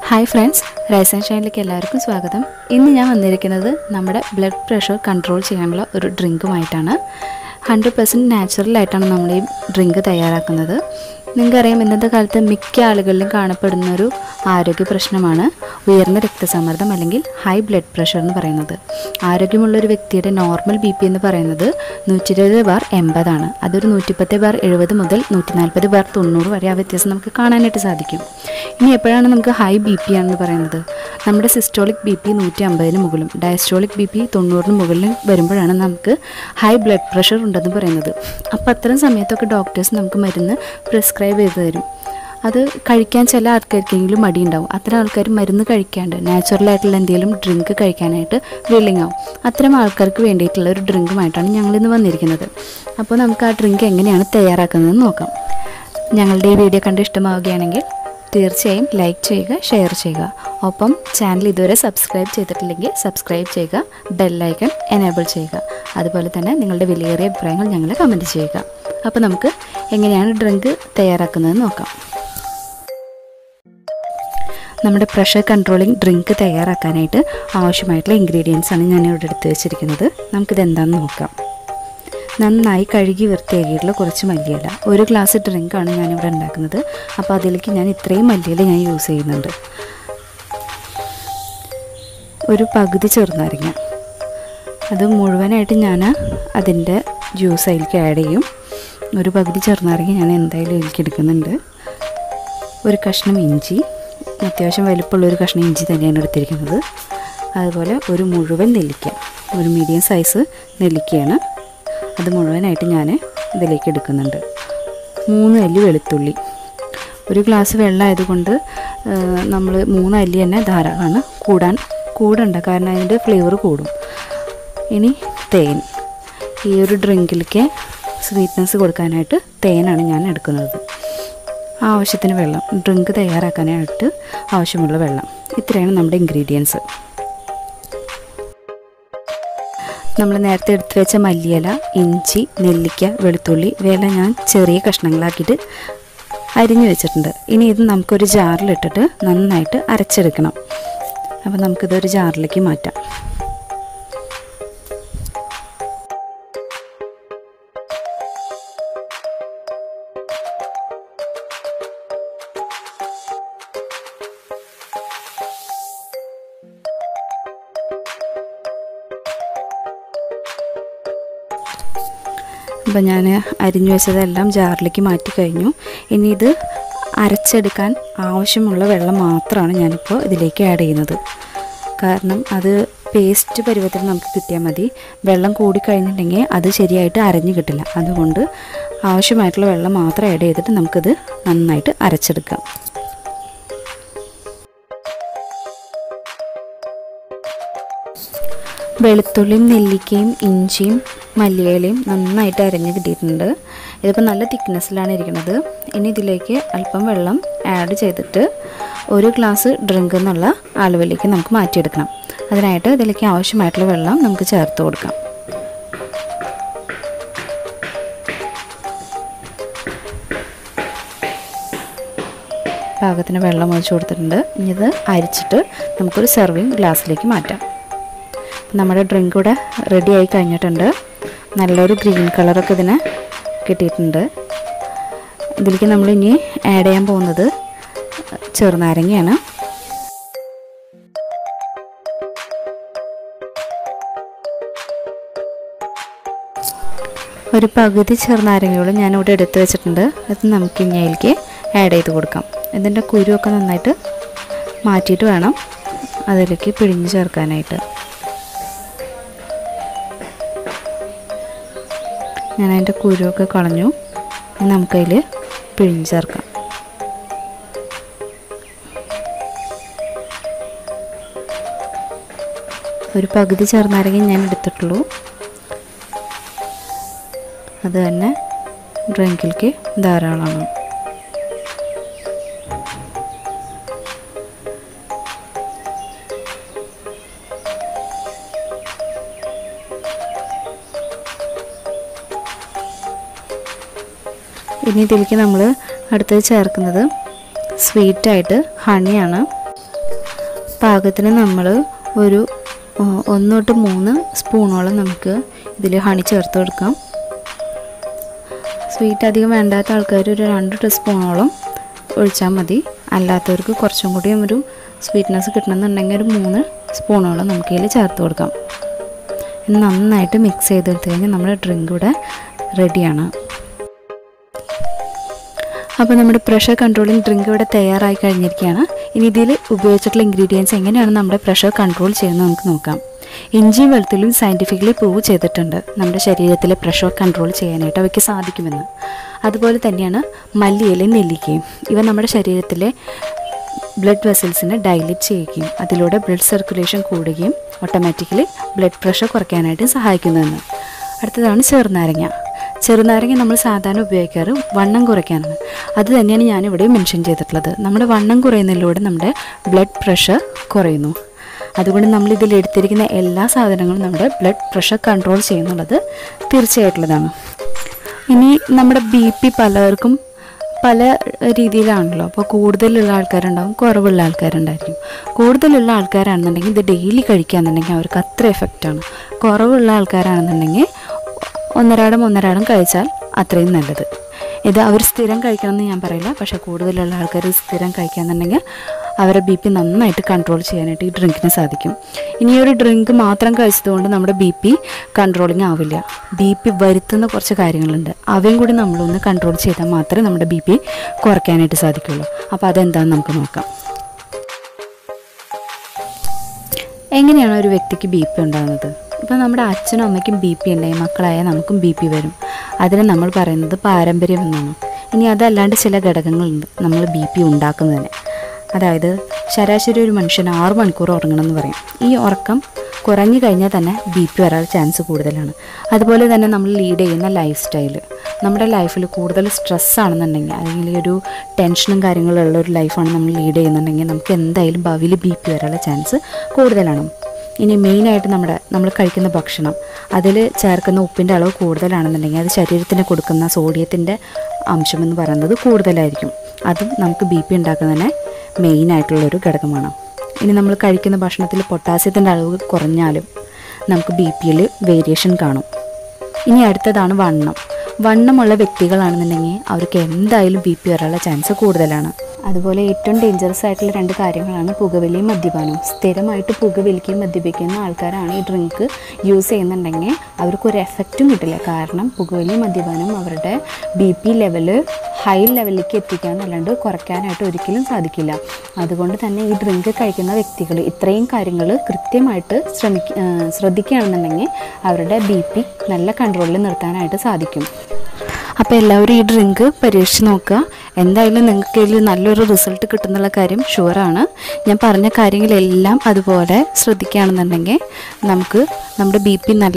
hi friends rise and ഷൈനിലേക്ക് എല്ലാവർക്കും സ്വാഗതം ഇന്ന് ഞാൻ വന്നിരിക്കുന്നത് നമ്മുടെ ബ്ലഡ് പ്രഷർ കൺട്രോൾ ചെയ്യാനുള്ള ഒരു ഡ്രിങ്കുമായിട്ടാണ് ഹൺഡ്രഡ് പെർസെൻറ്റ് നാച്ചുറലായിട്ടാണ് നമ്മൾ ഈ ഡ്രിങ്ക് തയ്യാറാക്കുന്നത് നിങ്ങൾക്കറിയാം ഇന്നത്തെ കാലത്ത് മിക്ക ആളുകളിലും കാണപ്പെടുന്ന ഒരു ആരോഗ്യ പ്രശ്നമാണ് ഉയർന്ന രക്തസമ്മർദ്ദം അല്ലെങ്കിൽ ഹൈ ബ്ലഡ് പ്രഷർ എന്ന് പറയുന്നത് ആരോഗ്യമുള്ള ഒരു വ്യക്തിയുടെ നോർമൽ ബി പി എന്ന് പറയുന്നത് നൂറ്റി ഇരുപത് ബാർ എൺപതാണ് അതൊരു നൂറ്റിപ്പത്ത് ബാർ എഴുപത് മുതൽ നൂറ്റി നാൽപ്പത് ബാർ തൊണ്ണൂറ് വരെ ആ വ്യത്യാസം നമുക്ക് കാണാനായിട്ട് സാധിക്കും ഇനി എപ്പോഴാണ് നമുക്ക് ഹൈ ബി പി ആണെന്ന് പറയുന്നത് നമ്മുടെ സിസ്റ്റോളിക് ബി പി നൂറ്റി അമ്പതിന് മുകളിലും ഡയസ്റ്റോളിക് ബി പി തൊണ്ണൂറിന് മുകളിലും വരുമ്പോഴാണ് നമുക്ക് ഹൈ ബ്ലഡ് പ്രഷർ ഉണ്ടെന്ന് പറയുന്നത് അപ്പോൾ അത്തരം സമയത്തൊക്കെ ഡോക്ടേഴ്സ് നമുക്ക് മരുന്ന് പ്രിസ്ക്രൈബ് ചെയ്ത് തരും അത് കഴിക്കാൻ ചില ആൾക്കാർക്കെങ്കിലും മടിയുണ്ടാവും അത്തരം ആൾക്കാർ മരുന്ന് കഴിക്കാണ്ട് നാച്ചുറലായിട്ടുള്ള എന്തെങ്കിലും ഡ്രിങ്ക് കഴിക്കാനായിട്ട് വില്ലിങ് ആവും അത്തരം ആൾക്കാർക്ക് വേണ്ടിയിട്ടുള്ള ഒരു ഡ്രിങ്കുമായിട്ടാണ് ഞങ്ങളിന്ന് വന്നിരിക്കുന്നത് അപ്പോൾ നമുക്ക് ആ ഡ്രിങ്ക് എങ്ങനെയാണ് തയ്യാറാക്കുന്നതെന്ന് നോക്കാം ഞങ്ങളുടെ ഈ വീഡിയോ കണ്ട് ഇഷ്ടമാവുകയാണെങ്കിൽ തീർച്ചയായും ലൈക്ക് ചെയ്യുക ഷെയർ ചെയ്യുക ഒപ്പം ചാനൽ ഇതുവരെ സബ്സ്ക്രൈബ് ചെയ്തിട്ടില്ലെങ്കിൽ സബ്സ്ക്രൈബ് ചെയ്യുക ബെല്ലൈക്കൺ എനേബിൾ ചെയ്യുക അതുപോലെ തന്നെ നിങ്ങളുടെ വിലയേറിയ അഭിപ്രായങ്ങൾ ഞങ്ങളെ കമൻറ്റ് ചെയ്യുക അപ്പോൾ നമുക്ക് എങ്ങനെയാണ് ഡ്രിങ്ക് തയ്യാറാക്കുന്നതെന്ന് നോക്കാം നമ്മുടെ പ്രഷർ കൺട്രോളിംഗ് ഡ്രിങ്ക് തയ്യാറാക്കാനായിട്ട് ആവശ്യമായിട്ടുള്ള ഇൻഗ്രീഡിയൻസ് ആണ് ഞാൻ ഇവിടെ എടുത്ത് വെച്ചിരിക്കുന്നത് നമുക്കിത് എന്താണെന്ന് നോക്കാം നന്നായി കഴുകി വൃത്തിയാക്കിയിട്ടുള്ള കുറച്ച് മല്ലിയില ഒരു ഗ്ലാസ് ഡ്രിങ്കാണ് ഞാനിവിടെ ഉണ്ടാക്കുന്നത് അപ്പോൾ അതിലേക്ക് ഞാൻ ഇത്രയും മല്ലിയില ഞാൻ യൂസ് ചെയ്യുന്നുണ്ട് ഒരു പകുതി ചെറുനാരങ്ങ അത് മുഴുവനായിട്ട് ഞാൻ അതിൻ്റെ ജ്യൂസ് അതിലേക്ക് ആഡ് ചെയ്യും ഒരു പകുതി ചെറുനാരങ്ങ ഞാൻ എന്തായാലും ഇതിലേക്ക് എടുക്കുന്നുണ്ട് ഒരു കഷ്ണം ഇഞ്ചി അത്യാവശ്യം വലിപ്പമുള്ള ഒരു കഷ്ണം ഇഞ്ചി തന്നെയാണ് എടുത്തിരിക്കുന്നത് അതുപോലെ ഒരു മുഴുവൻ നെല്ലിക്ക ഒരു മീഡിയം സൈസ് നെല്ലിക്കയാണ് അത് മുഴുവനായിട്ട് ഞാൻ ഇതിലേക്ക് എടുക്കുന്നുണ്ട് മൂന്ന് അല്ലി വെളുത്തുള്ളി ഒരു ഗ്ലാസ് വെള്ളം ആയതുകൊണ്ട് നമ്മൾ മൂന്ന് അല്ലി തന്നെ ധാരാളമാണ് കൂടാൻ കൂടണ്ട കാരണം അതിൻ്റെ ഫ്ലേവർ കൂടും ഇനി തേൻ ഈ ഒരു ഡ്രിങ്കിലേക്ക് സ്വീറ്റ്നെസ് കൊടുക്കാനായിട്ട് തേനാണ് ഞാൻ എടുക്കുന്നത് ആവശ്യത്തിന് വെള്ളം ഡ്രിങ്ക് തയ്യാറാക്കാനായിട്ട് ആവശ്യമുള്ള വെള്ളം ഇത്രയാണ് നമ്മുടെ ഇൻഗ്രീഡിയൻസ് നമ്മൾ നേരത്തെ എടുത്തു വെച്ച മല്ലിയില ഇഞ്ചി നെല്ലിക്ക വെളുത്തുള്ളി ഇവയെല്ലാം ഞാൻ ചെറിയ കഷ്ണങ്ങളാക്കിയിട്ട് അരിഞ്ഞു വെച്ചിട്ടുണ്ട് ഇനി ഇത് നമുക്കൊരു ജാറിലിട്ടിട്ട് നന്നായിട്ട് അരച്ചെടുക്കണം അപ്പോൾ നമുക്കിതൊരു ജാറിലേക്ക് മാറ്റാം അപ്പോൾ ഞാൻ അരിഞ്ഞു വെച്ചതെല്ലാം ജാറിലേക്ക് മാറ്റി കഴിഞ്ഞു ഇനി ഇത് അരച്ചെടുക്കാൻ ആവശ്യമുള്ള വെള്ളം മാത്രമാണ് ഞാനിപ്പോൾ ഇതിലേക്ക് ആഡ് ചെയ്യുന്നത് കാരണം അത് പേസ്റ്റ് പരുവത്തിൽ നമുക്ക് കിട്ടിയാൽ മതി വെള്ളം കൂടിക്കഴിഞ്ഞിട്ടുണ്ടെങ്കിൽ അത് ശരിയായിട്ട് അരഞ്ഞു കിട്ടില്ല അതുകൊണ്ട് ആവശ്യമായിട്ടുള്ള വെള്ളം മാത്രം ആഡ് ചെയ്തിട്ട് നമുക്കിത് നന്നായിട്ട് അരച്ചെടുക്കാം വെളുത്തുള്ളിയും നെല്ലിക്കയും ഇഞ്ചിയും മല്ലിയിലയും നന്നായിട്ട് അരഞ്ഞ് കിട്ടിയിട്ടുണ്ട് ഇതിപ്പോൾ നല്ല തിക്നെസ്സിലാണ് ഇരിക്കുന്നത് ഇനി ഇതിലേക്ക് അല്പം വെള്ളം ആഡ് ചെയ്തിട്ട് ഒരു ഗ്ലാസ് ഡ്രിങ്ക് എന്നുള്ള അളവിലേക്ക് നമുക്ക് മാറ്റിയെടുക്കണം അതിനായിട്ട് ഇതിലേക്ക് ആവശ്യമായിട്ടുള്ള വെള്ളം നമുക്ക് ചേർത്ത് കൊടുക്കാം പാകത്തിന് വെള്ളം ഒഴിച്ചു കൊടുത്തിട്ടുണ്ട് ഇനി ഇത് അരിച്ചിട്ട് നമുക്കൊരു സെർവിങ് ഗ്ലാസ്സിലേക്ക് മാറ്റാം നമ്മുടെ ഡ്രിങ്ക് കൂടെ റെഡി ആയി കഴിഞ്ഞിട്ടുണ്ട് നല്ലൊരു ഗ്രീൻ കളറൊക്കെ ഇതിന് കിട്ടിയിട്ടുണ്ട് ഇതിലേക്ക് നമ്മൾ ഇനി ആഡ് ചെയ്യാൻ പോകുന്നത് ചെറുനാരങ്ങയാണ് ഒരു പകുതി ചെറുനാരങ്ങയോളം ഞാനിവിടെ എടുത്തു വെച്ചിട്ടുണ്ട് അത് നമുക്ക് ഇനി അതിലേക്ക് ആഡ് ചെയ്ത് കൊടുക്കാം ഇതിൻ്റെ കുരുവൊക്കെ നന്നായിട്ട് മാറ്റിയിട്ട് വേണം അതിലേക്ക് പിഴിഞ്ഞ് ചേർക്കാനായിട്ട് ഞാൻ അതിൻ്റെ കുരുവൊക്കെ കളഞ്ഞു നമുക്കതിൽ പിഴിഞ്ഞ് ചേർക്കാം ഒരു പകുതി ചെറുനാരങ്ങ ഞാൻ എടുത്തിട്ടുള്ളൂ അത് തന്നെ ഡ്രിങ്കിലേക്ക് ധാരാളമാണ് ഇനി ഇതിലേക്ക് നമ്മൾ അടുത്തത് ചേർക്കുന്നത് സ്വീറ്റായിട്ട് ഹണിയാണ് പാകത്തിന് നമ്മൾ ഒരു ആ, ഒന്ന് തൊട്ട് മൂന്ന് സ്പൂണോളം നമുക്ക് ഇതിൽ ഹണി ചേർത്ത് കൊടുക്കാം സ്വീറ്റ് അധികം വേണ്ടാത്ത ആൾക്കാർ ഒരു രണ്ട് ടീസ്പൂണോളം ഒഴിച്ചാൽ മതി അല്ലാത്തവർക്ക് കുറച്ചും കൂടിയും ഒരു സ്വീറ്റ്നെസ് കിട്ടണമെന്നുണ്ടെങ്കിൽ ഒരു മൂന്ന് സ്പൂണോളം നമുക്ക് ഇതിൽ ചേർത്ത് കൊടുക്കാം ഇത് നന്നായിട്ട് മിക്സ് ചെയ്തെടുത്ത് കഴിഞ്ഞാൽ നമ്മുടെ ഡ്രിങ്ക് ഇവിടെ റെഡിയാണ് അപ്പോൾ നമ്മുടെ പ്രഷർ കൺട്രോളിങ് ഡ്രിങ്ക് ഇവിടെ തയ്യാറായി കഴിഞ്ഞിരിക്കുകയാണ് ഇനി ഇതിൽ ഉപയോഗിച്ചിട്ടുള്ള ഇൻഗ്രീഡിയൻസ് എങ്ങനെയാണ് നമ്മുടെ പ്രഷർ കൺട്രോൾ ചെയ്യുന്നത് നമുക്ക് നോക്കാം ഇഞ്ചിയും വെളുത്തുള്ളിയും സയൻറ്റിഫിക്കലി പ്രൂവ് ചെയ്തിട്ടുണ്ട് നമ്മുടെ ശരീരത്തിലെ പ്രഷർ കൺട്രോൾ ചെയ്യാനായിട്ട് അവയ്ക്ക് സാധിക്കുമെന്ന് അതുപോലെ തന്നെയാണ് മല്ലിയിലയും നെല്ലിക്കയും ഇവ നമ്മുടെ ശരീരത്തിലെ ബ്ലഡ് വെസൽസിനെ ഡൈലേറ്റ് ചെയ്യുകയും അതിലൂടെ ബ്ലഡ് സർക്കുലേഷൻ കൂടുകയും ഓട്ടോമാറ്റിക്കലി ബ്ലഡ് പ്രഷർ കുറയ്ക്കാനായിട്ട് സഹായിക്കുന്നതെന്ന് അടുത്തതാണ് ചെറുനാരങ്ങ ചെറുനാരങ്ങ നമ്മൾ സാധാരണ ഉപയോഗിക്കാറ് വണ്ണം കുറയ്ക്കാനാണ് അത് തന്നെയാണ് ഞാനിവിടെ മെൻഷൻ ചെയ്തിട്ടുള്ളത് നമ്മുടെ വണ്ണം കുറയുന്നതിലൂടെ നമ്മുടെ ബ്ലഡ് പ്രഷർ കുറയുന്നു അതുകൊണ്ട് നമ്മൾ ഇതിൽ എടുത്തിരിക്കുന്ന എല്ലാ സാധനങ്ങളും നമ്മുടെ ബ്ലഡ് പ്രഷർ കൺട്രോൾ ചെയ്യുന്നുള്ളത് തീർച്ചയായിട്ടുള്ളതാണ് ഇനി നമ്മുടെ ബി പി പലർക്കും പല രീതിയിലാണല്ലോ അപ്പോൾ കൂടുതലുള്ള ആൾക്കാരുണ്ടാവും കുറവുള്ള ആൾക്കാരുണ്ടായിരിക്കും കൂടുതലുള്ള ആൾക്കാരാണെന്നുണ്ടെങ്കിൽ ഇത് ഡെയിലി കഴിക്കുകയാണെന്നുണ്ടെങ്കിൽ അവർക്ക് അത്ര എഫക്റ്റാണ് കുറവുള്ള ആൾക്കാരാണെന്നുണ്ടെങ്കിൽ ഒന്നരാടം ഒന്നരാടം കഴിച്ചാൽ അത്രയും നല്ലത് ഇത് അവർ സ്ഥിരം കഴിക്കണമെന്ന് ഞാൻ പറയില്ല പക്ഷേ കൂടുതലുള്ള ആൾക്കാർ സ്ഥിരം കഴിക്കുകയാണെന്നുണ്ടെങ്കിൽ അവരെ ബി പി നന്നായിട്ട് കൺട്രോൾ ചെയ്യാനായിട്ട് ഈ ഡ്രിങ്കിന് സാധിക്കും ഇനി ഈ ഒരു ഡ്രിങ്ക് മാത്രം കഴിച്ചതുകൊണ്ട് നമ്മുടെ ബി പി കൺട്രോളിങ് ആവില്ല ബി പി വരുത്തുന്ന കുറച്ച് കാര്യങ്ങളുണ്ട് അവയും കൂടി നമ്മളൊന്ന് കൺട്രോൾ ചെയ്താൽ മാത്രമേ നമ്മുടെ ബി പി കുറയ്ക്കാനായിട്ട് സാധിക്കുള്ളൂ അപ്പോൾ അതെന്താണെന്ന് നമുക്ക് നോക്കാം എങ്ങനെയാണ് ഒരു വ്യക്തിക്ക് ബി പി ഉണ്ടാകുന്നത് ഇപ്പോൾ നമ്മുടെ അച്ഛനും അമ്മയ്ക്കും ബി പി ഉണ്ടെങ്കിൽ മക്കളായ നമുക്കും ബി പി വരും അതിന് നമ്മൾ പറയുന്നത് പാരമ്പര്യം എന്നാണ് ഇനി അതല്ലാണ്ട് ചില ഘടകങ്ങളുണ്ട് നമ്മൾ ബി പി ഉണ്ടാക്കുന്നതിന് അതായത് ശരാശരി ഒരു മനുഷ്യൻ ആറ് മണിക്കൂർ ഉറങ്ങണം എന്ന് പറയും ഈ ഉറക്കം കുറഞ്ഞു കഴിഞ്ഞാൽ തന്നെ ബി പി വരാൻ ചാൻസ് കൂടുതലാണ് അതുപോലെ തന്നെ നമ്മൾ ലീഡ് ചെയ്യുന്ന ലൈഫ് സ്റ്റൈൽ നമ്മുടെ ലൈഫിൽ കൂടുതൽ സ്ട്രെസ് ആണെന്നുണ്ടെങ്കിൽ അല്ലെങ്കിൽ ഒരു ടെൻഷനും കാര്യങ്ങളും ഉള്ള ഒരു ലൈഫാണ് നമ്മൾ ലീഡ് ചെയ്യുന്നുണ്ടെങ്കിൽ നമുക്ക് എന്തായാലും ഭാവിയിൽ ബി പി വരാനുള്ള ചാൻസ് കൂടുതലാണ് ഇനി മെയിനായിട്ട് നമ്മുടെ നമ്മൾ കഴിക്കുന്ന ഭക്ഷണം അതിൽ ചേർക്കുന്ന ഉപ്പിൻ്റെ അളവ് കൂടുതലാണെന്നുണ്ടെങ്കിൽ അത് ശരീരത്തിന് കൊടുക്കുന്ന സോഡിയത്തിൻ്റെ അംശമെന്ന് പറയുന്നത് കൂടുതലായിരിക്കും അതും നമുക്ക് ബി പി ഉണ്ടാക്കുന്നതിന് മെയിനായിട്ടുള്ളൊരു ഘടകമാണ് ഇനി നമ്മൾ കഴിക്കുന്ന ഭക്ഷണത്തിൽ പൊട്ടാസ്യത്തിൻ്റെ അളവ് കുറഞ്ഞാലും നമുക്ക് ബി പിയിൽ വേരിയേഷൻ കാണും ഇനി അടുത്തതാണ് വണ്ണം വണ്ണമുള്ള വ്യക്തികളാണെന്നുണ്ടെങ്കിൽ അവർക്ക് എന്തായാലും ബി പി വരാനുള്ള ചാൻസ് കൂടുതലാണ് അതുപോലെ ഏറ്റവും ഡേഞ്ചറസ് ആയിട്ടുള്ള രണ്ട് കാര്യങ്ങളാണ് പുകവലിയും മദ്യപാനവും സ്ഥിരമായിട്ട് പുകവലിക്കുകയും മദ്യപിക്കുന്ന ആൾക്കാരാണ് ഈ ഡ്രിങ്ക് യൂസ് ചെയ്യുന്നുണ്ടെങ്കിൽ അവർക്കൊരു എഫക്റ്റും കിട്ടില്ല കാരണം പുകവലിയും മദ്യപാനവും അവരുടെ ബി പി ലെവല് ഹൈ ലെവലിലേക്ക് എത്തിക്കാന്നല്ലാണ്ട് കുറയ്ക്കാനായിട്ട് ഒരിക്കലും സാധിക്കില്ല അതുകൊണ്ട് തന്നെ ഈ ഡ്രിങ്ക് കഴിക്കുന്ന വ്യക്തികൾ ഇത്രയും കാര്യങ്ങൾ കൃത്യമായിട്ട് ശ്രമിക്ക ആ, ശ്രദ്ധിക്കുകയാണെന്നുണ്ടെങ്കിൽ അവരുടെ ബി പി നല്ല കൺട്രോളിൽ നിർത്താനായിട്ട് സാധിക്കും അപ്പോൾ എല്ലാവരും ഈ ഡ്രിങ്ക് പരീക്ഷിച്ച് നോക്കുക എന്തായാലും നിങ്ങൾക്ക് ഇതിൽ നല്ലൊരു റിസൾട്ട് കിട്ടുന്നുള്ള കാര്യം ഷുവറാണ് ഞാൻ പറഞ്ഞ കാര്യങ്ങളെല്ലാം അതുപോലെ ശ്രദ്ധിക്കുകയാണെന്നുണ്ടെങ്കിൽ നമുക്ക് നമ്മുടെ ബി പി നല്ല